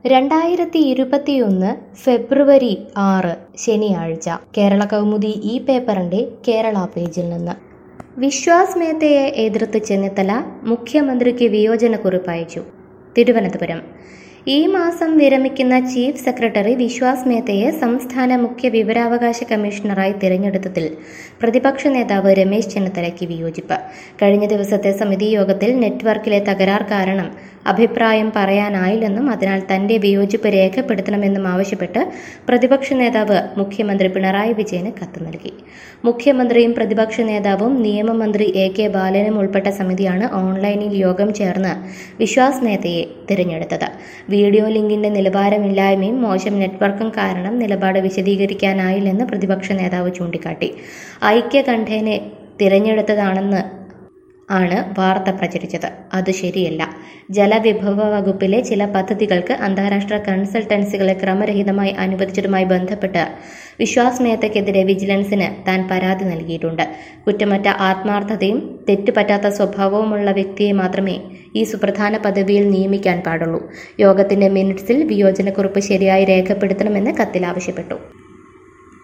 രണ്ടായിരത്തി ഇരുപത്തിയൊന്ന് ഫെബ്രുവരി ആറ് ശനിയാഴ്ച കേരള കൗമുദി ഈ പേപ്പറിന്റെ കേരള പേജിൽ നിന്ന് വിശ്വാസ് മേത്തയെ എതിർത്ത് ചെന്നിത്തല മുഖ്യമന്ത്രിക്ക് വിയോജനക്കുറിപ്പ് അയച്ചു തിരുവനന്തപുരം ഈ മാസം വിരമിക്കുന്ന ചീഫ് സെക്രട്ടറി വിശ്വാസ് മേത്തയെ സംസ്ഥാന മുഖ്യ വിവരാവകാശ കമ്മീഷണറായി തിരഞ്ഞെടുത്തതിൽ പ്രതിപക്ഷ നേതാവ് രമേശ് ചെന്നിത്തലയ്ക്ക് വിയോജിപ്പ് കഴിഞ്ഞ ദിവസത്തെ സമിതി യോഗത്തിൽ നെറ്റ്വർക്കിലെ തകരാർ കാരണം അഭിപ്രായം പറയാനായില്ലെന്നും അതിനാൽ തന്റെ വിയോജിപ്പ് രേഖപ്പെടുത്തണമെന്നും ആവശ്യപ്പെട്ട് പ്രതിപക്ഷ നേതാവ് മുഖ്യമന്ത്രി പിണറായി വിജയന് കത്ത് നൽകി മുഖ്യമന്ത്രിയും പ്രതിപക്ഷ നേതാവും നിയമമന്ത്രി എ കെ ബാലനും ഉൾപ്പെട്ട സമിതിയാണ് ഓൺലൈനിൽ യോഗം ചേർന്ന് വിശ്വാസ് മേത്തയെ തിരഞ്ഞെടുത്തത് വീഡിയോ ലിങ്കിന്റെ നിലവാരമില്ലായ്മയും മോശം നെറ്റ്വർക്കും കാരണം നിലപാട് വിശദീകരിക്കാനായില്ലെന്ന് പ്രതിപക്ഷ നേതാവ് ചൂണ്ടിക്കാട്ടി ഐക്യകണ്ഠേനെ തിരഞ്ഞെടുത്തതാണെന്ന് ആണ് വാർത്ത പ്രചരിച്ചത് അത് ശരിയല്ല ജലവിഭവ വകുപ്പിലെ ചില പദ്ധതികൾക്ക് അന്താരാഷ്ട്ര കൺസൾട്ടൻസികളെ ക്രമരഹിതമായി അനുവദിച്ചതുമായി ബന്ധപ്പെട്ട് വിശ്വാസ് മേത്തയ്ക്കെതിരെ വിജിലൻസിന് താൻ പരാതി നൽകിയിട്ടുണ്ട് കുറ്റമറ്റ ആത്മാർത്ഥതയും തെറ്റുപറ്റാത്ത സ്വഭാവവുമുള്ള വ്യക്തിയെ മാത്രമേ ഈ സുപ്രധാന പദവിയിൽ നിയമിക്കാൻ പാടുള്ളൂ യോഗത്തിന്റെ മിനിറ്റ്സിൽ വിയോജനക്കുറിപ്പ് ശരിയായി രേഖപ്പെടുത്തണമെന്ന് കത്തിൽ ആവശ്യപ്പെട്ടു